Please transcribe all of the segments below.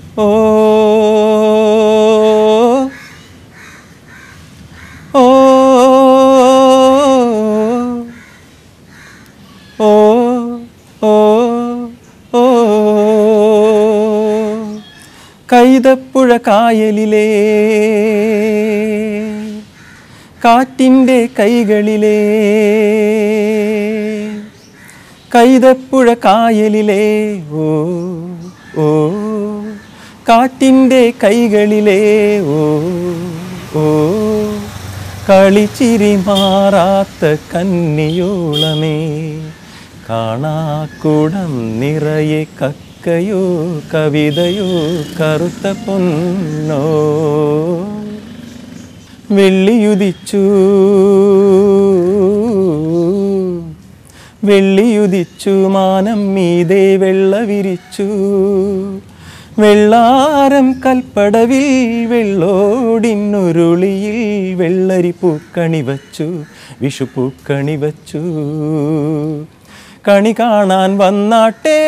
ഓ ഓ ഓ ഓ ഓ കൈതപ്പുഴ കായലിലെ കാറ്റിൻ്റെ കൈകളിലെ കൈതപ്പുഴ കായലിലെ ഓ ഓ കാറ്റിൻ്റെ കൈകളിലെ ഓ ഓ കളിച്ചിരി മാറാത്ത കന്നിയോളമേ കാണാക്കുടം നിറയെ കക്കയോ കവിതയോ കറുത്ത പൊന്നോ വെള്ളിയുദിച്ചു വെള്ളിയുദിച്ചു മാനം മീതെ വെള്ള വിരിച്ചു വെള്ളാരം കൽപ്പടവിൽ വെള്ളോടിന്നുരുളിയിൽ വെള്ളരി പൂക്കണി വച്ചു വിഷു പൂക്കണി വച്ചു കണി കാണാൻ വന്നാട്ടേ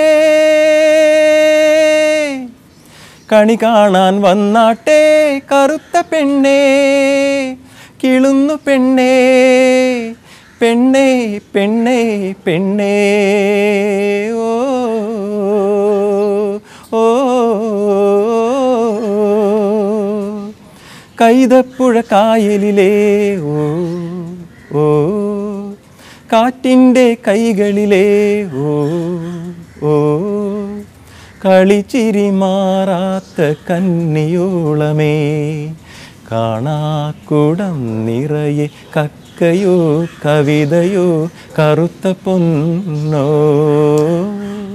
കണി കാണാൻ വന്നാട്ടെ കറുത്ത പെണ്ണേ കിളുന്നു പെണ്ണേ പെണ്ണേ പെണ്ണേ പെണ്ണേ ഓ ഓ കൈതപ്പുഴ കായലിലെ ഓ ഓ കാറ്റിൻ്റെ കൈകളിലെ ഓ ഓ കളിച്ചിരി മാറാത്ത കന്നിയോളമേ കാണാക്കുടം നിറയെ കക്കയോ കവിതയോ കറുത്ത പൊന്നോ